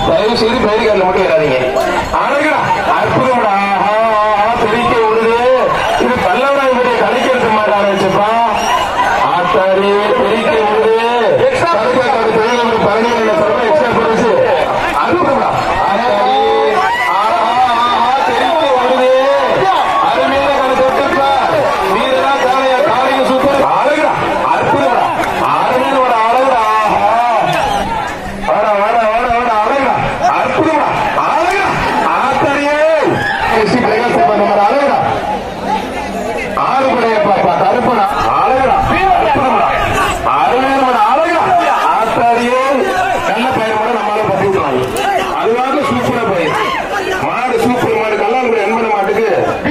தயவு செய்து பேரிகாரில் மட்டும் ஏறாதீங்க அழகா அற்புதம்டா ஆஹா, ஆஹா, தெறிக்க விடுது இது பல்லவராயபுரிய கலைக்கிறது மாதிரி ஆரம்பிச்சப்பா ஆத்தாரி தெறிக்க விடுது கருக்காக்காடு தொழிலமைப்பு பழனியில் சிறப்பாக எக்ஸ்ட்ரா பரிசு அற்புதம்டா ஆத்தாரி ஆஹா, ஆஹா, தெறிக்க விடுது அருமையான கலை தொட்டுப்பா வீரரா காளையா காளைய சூப்பர் அழகுடா அற்புதம்டா அருமையான ஒரு அழகுடா ஆஹா வாடா, வாடா, வாடா, வாடா, அழகா, அற்புதமா, அழகா, ஆத்தாடியே. எஸ்.சி. பிரகாஷ் அப்பா நம்ம அழகா. ஆறுபடைய பாப்பா, கருப்பனா, அழகா, அற்புதமா, அருமையான அழகா, ஆத்தாடியே. நல்ல பயிர் கூட நம்மளால பத்தி விட்டுருவாங்க. அதுவாக சூப்பரா பயிர். மாடு சூப்பர் மாடு கல்லாங்குடி அன்பன மாட்டுக்கு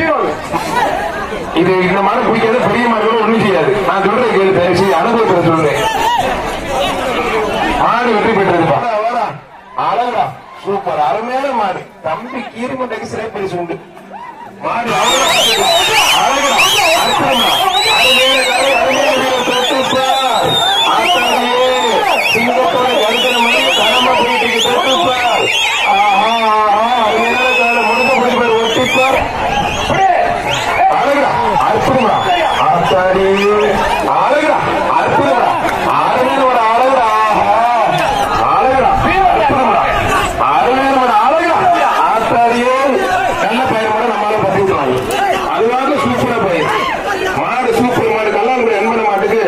இது இந்த மாடு பிடிக்காத பெரிய மாடுகளும் ஒண்ணும் செய்யாது நான் சொல்றேன் கேளு தயவு செய்து அனுபவத்தில் சொல்றேன் மாடு வெற்றி பெற்றதுப்பா அழகா சூப்பர் அருமையான மாடு தம்பி கீரிமண்டைக்கு சிறை பரிசு உண்டு மாடு அழகா அழகா அற்புதமா அருமையான கலை, அருமையான வீரர் தொட்டுப்பா. ஆத்தாடியே, சிங்கத்தோட கருத்தன மணி கனமா போயிட்டு இருக்கு, தொட்டுப்பா. ஆஹா, ஆஹா, அருமையான காலை, முடுக்க பிடிப்பார், ஒட்டிப்பார். அழகுடா, அற்புதம்டா. ஆத்தாடி, அழகுடா, அற்புதம்டா. அருமையான ஒரு அழகுடா, ஆஹா. அழகுடா, அற்புதம்டா. அருமையான ஒரு அழகுடா. ஆத்தாடியே, நல்ல பயிர் கூட நம்மளால பத்தி விட்டுருவாங்க. அதுவாக சூப்பரா பயிர். மாடு சூப்பர் மாடு கல்லாங்குடி அன்பன மாட்டுக்கு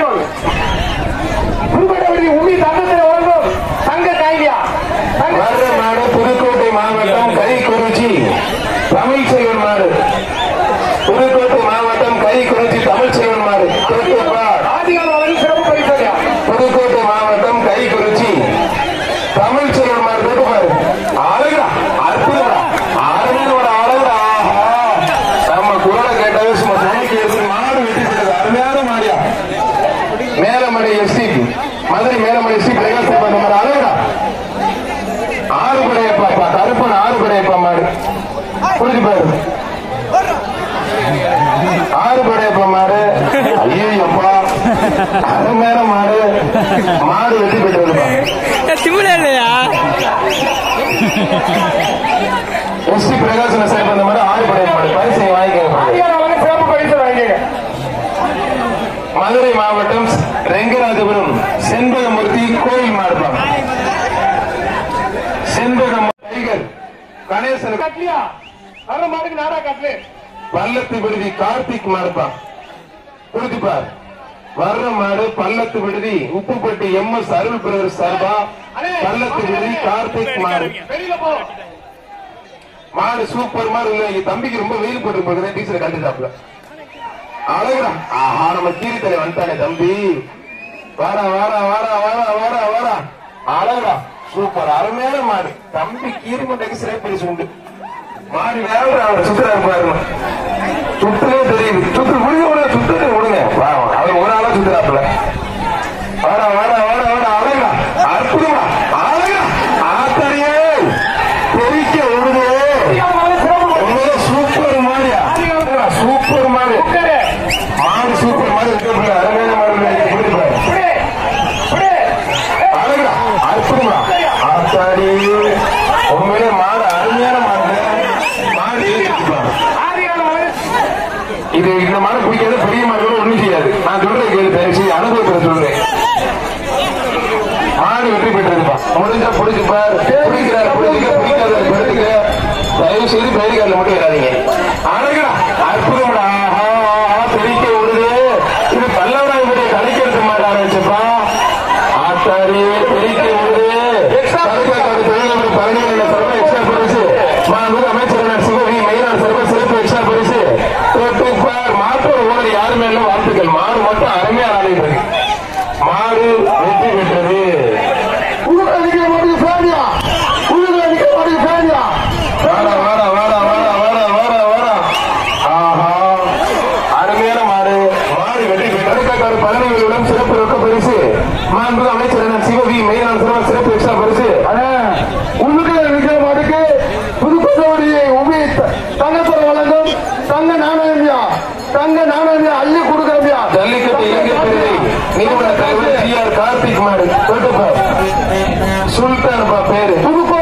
புதுக்கோட்டை உமி தங்கத்தில் வழங்கும் தங்க காய்கா வர்ற மாடு புதுக்கோட்டை மாவட்டம் கைக்குறிச்சி தமிழ் செல்வன் மாடு புதுக்கோட்டை மாவட்டம் கைக்குறிச்சி தமிழ் செல்வன் மாடு தோட்டுப்பார். ஆதிகால வழங்கி சிறப்பு பரிசோடியா புதுக்கோட்டை மாவட்டம் கைக்குறிச்சி தமிழ் செல்வன் மாடு தோட்டுப்பாரு அழகுடா அற்புதம்டா அருமையான ஒரு அழகுடா ஆஹா நம்ம குரலை கேட்டாவே சும்மா துணைக்கு எடுத்து மாடு வெட்டி போடுது அருமையான மாடியா மேலமடை எஸ்சி மதுரை மேலமடை எஸ்சி பிரகாஷ் அப்பா நம்ம அழகுடா ஆறு படையப்பா கருப்பன் ஆறு படையப்பா மாடு புரிஞ்சு பாரு ஆறு படையப்பா மாடு ஐயோ அப்பா அருமையான மாடு மாடு வெட்டி பெற்றதுப்பா திமுடா இல்லையா எஸ்டி பிரகாசன சார் அந்த மாதிரி ஆறு படையப்பா மாடு பரிசை வாங்கிக்கோங்க ஆதிகால வழங்கி சிறப்பு பரிசு வாங்கிங்க மதுரை மாவட்டம் ரெங்கராஜபுரம் செண்பகமூர்த்தி கோயில் மாடுப்பா செண்பகம் டைகர் கணேசன் கட்லியா வர மாட்டுக்கு நாடா கட்லு பள்ளத்து விடுதி கார்த்திக் மாடுப்பா குடிச்சுப்பார் வர்ற மாடு Pallathu Viduthi Uppupatti M S Arul brother சார்பா பள்ளத்து விடுதி கார்த்திக் மாடு வெளியில போ மாடு சூப்பர் மாடு இல்ல எங்க தம்பிக்கு ரொம்ப வெயில் போட்டு போகுது டீச்சர் கண்டுட்டாப்ல அழகுடா ஆஹா நம்ம கீரித்தலை வந்துட்டானே தம்பி வாடா வாடா வாடா வாடா வாடா வாடா அழகுடா சூப்பர் அருமையான மாடு தம்பி கீரிமண்டைக்கு சிறை பரிசு உண்டு மாடு வேற அவர் சுத்துறா பாருங்க சுத்துலே தெரியுது சுத்து முடிஞ்ச உடனே சுத்துறது விடுங்க வா, அவர் ஒரு ஆளா சுத்துறாப்புல வாடா வாடா வாடா வாடா அழகா அற்புதமா அழகா ஆத்தாரியே தெரிக்க விடுது உண்மையிலே சூப்பர் மாடியா சூப்பர் மாடு மாடு சூப்பர் மாடு இருக்கு அருமையான மாடு எப்படி பாரு அழகுடா அற்புதமா ஆத்தாடி உண்மையிலே மாடு அருமையான மாடு மாடு ஏறிச்சுப்பா. ஆதிகால வழங்கி இது இந்த மாடு பிடிக்காத பெரிய மாடுகளும் ஒண்ணும் செய்யாது நான் சொல்றேன் கேளு தயவு செய்து அனுபவத்தில் சொல்றேன் மாடு வெற்றி பெற்றதுப்பா முடிஞ்சா பிடிச்சுப்பார் பிடிக்கிறார் பிடிச்சிக்க பிடிக்காத படுத்துக்க தயவு செய்து பேரிகாரில் மட்டும் ஏறாதீங்க அழகுடா அற்புதம்டா ஆஹா, ஆஹா, தெறிக்க விடுது இது பல்லவராயபுரிய கலைக்கிறது மாதிரி ஆரம்பிச்சப்பா ஆத்தாரி தெறிக்க விடுது கருக்காக்காடு தொழிலமைப்பு பழனியில் சிறப்பு எக்ஸ்ட்ரா பரிசு மாண்பு அமைச்சர் சிவவி மெயினார் சிறப்பு சிறப்பு எக்ஸ்ட்ரா பரிசு தொட்டுப்பார் மாட்டோட ஓனர் யாருமே இல்லை வாழ்த்துக்கள் மாடு மட்டும் அருமையா ஆடிட்டு இருக்கு மாடு வெற்றி பெற்றது உள்ள நிக்கிற மாட்டுக்கு ஃபேனியா உள்ள நிக்கிற மாட்டுக்கு ஃபேனியா வாடா வாடா வாடா வாடா வாடா வாடா வாடா ஆஹா அருமையான மாடு மாடு வெற்றி பெற்றது பழனிகளுடன் சிறப்பு ரொக்க பரிசு மாண்பு அமைச்சர் சிவவி மெயினான சிறப்பு சிறப்பு எக்ஸ்ட்ரா பரிசு உள்ளுக்குள்ள நிக்கிற மாட்டுக்கு புதுக்கோட்டையுடைய உமி தங்கத்தில் வழங்கும் தங்க நாணயமியா தங்க நாணயமியா அள்ளி கொடுக்குறமியா ஜல்லிக்கட்டு இளைஞர் பிரிவை நிறுவன தலைவர் சி ஆர் கார்த்திக் மாடு தொட்டுப்பார் சுல்தான் பா பேரு புதுக்கோட்டை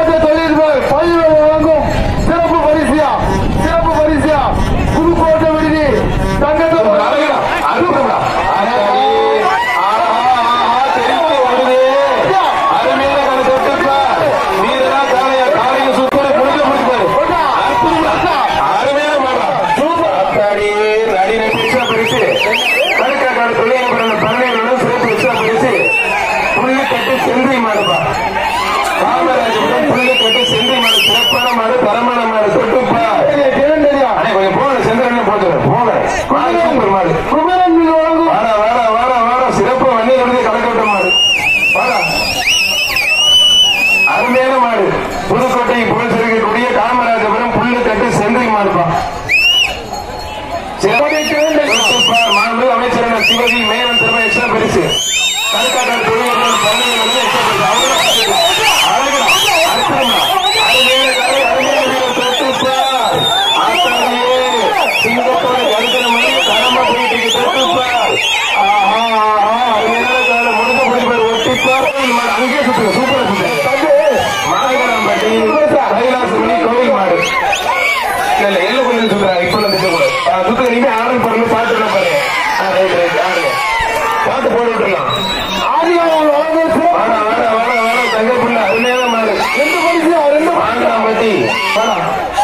சிவகி மேனம் திரும்ப எக்ஸ்ட்ரா பெருசு கருக்காக்காடு தொழிலாளர்கள் பதினேழு வந்து எக்ஸ்ட்ரா பெருசு அவங்க அழகுடா அற்புதம்டா அருமையான கலை அருமையான வீரர் தொட்டுப்பார் ஆத்தாடியே சிங்கத்தோட கருத்தன மாதிரி தரமா போயிட்டு இருக்கு தொட்டுப்பார் ஆஹா ஆஹா அருமையான காலை முடிஞ்ச பிடிப்பார் ஒட்டிப்பார் அங்கேயே சுத்துங்க சூப்பரா சுத்துங்க மாநகராம்பட்டி கைலாசமணி கோவில் மாடு இல்ல இல்ல எல்ல கொஞ்சம் சொல்றாங்க இப்ப வந்து கூட சுத்துங்க நீங்க ஆர்டர் பண்ணணும் பாட்டு பாருங்க ரைட் ரைட் ஆடுங்க பாட்டு போட்டு விட்டுலாம் ஆதிகாரம் வழங்கும் வாடா வாடா வாடா வாடா தங்க புள்ள அருமையான மாடு ரெண்டு பரிசு ரெண்டு மாங்கராம்பட்டி வாடா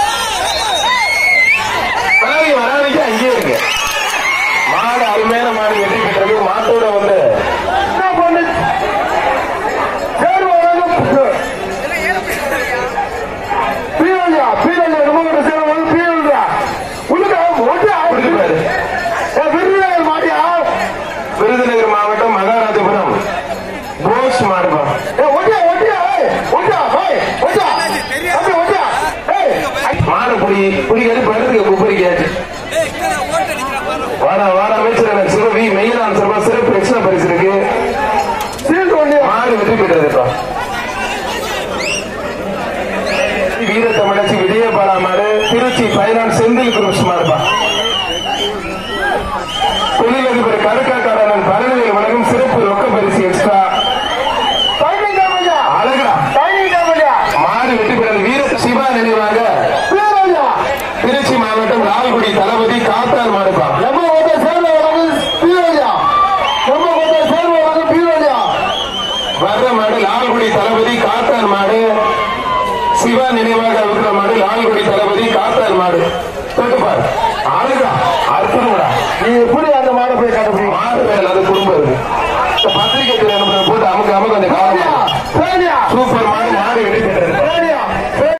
வராதிங்க வராதிங்க அங்கேயே இருக்கு மாடு அருமையான மாடு வெற்றி பெற்றது மாட்டோட வந்து என்ன பண்ணு சேர்வு வழங்கும் பீரல்யா பீரல்யா நம்ம சேர்வு வந்து பீரல்யா உள்ளுக்க ஒட்டியா கொடுத்துப்பாரு விருதுநகர் மாடியா விருதுநகர் மாவட்டம் மகாராஜபுரம் போஸ் மாடுபா ஏ ஒட்டியா ஒட்டியா ஏய் ஒட்டியா ஏய் ஒட்டியா தம்பி ஒட்டியா ஏய் மாடு புடி புடிக்காது படுத்துக்க குப்பரிக்காச்சு வாடா வாடா அமைச்சர் சிவவி மெயிலான் சிறப்பா சிறப்பு எக்ஸ்ட்ரா பரிசு இருக்கு சீல் ஒண்டியா மாடு வெற்றி பெற்றதுப்பா வீர தமிழச்சி விஜயபாலா மாடு திருச்சி பைனான் செந்தில் குரூப்ஸ் மாடுப்பா தொழிலதிபர் கருக்காக்காரன் பரணியில் வழங்கும் சிறப்பு ரொக்க பரிசு எக்ஸ்ட்ரா டைமிங் டைமிங்கா அழகா டைமிங் டைமிங்கா மாடு வெற்றி பெற்றது வீர சிவா நினைவாக பீரல்யா திருச்சி மாவட்டம் லால்குடி தளபதி காத்தார் மாடுப்பா நம்ம கொண்ட சேர்வு வழங்கும் பீரல்யா நம்ம கொண்ட சேர்வு வழங்கும் பீரல்யா வர்ற மாடு லால்குடி தளபதி காத்தார் மாடு சிவா நினைவாக இருக்கிற மாடு லால்குடி தளபதி காத்தார் மாடு தொட்டுப்பார் அழகா அற்புதம்டா நீ எப்படி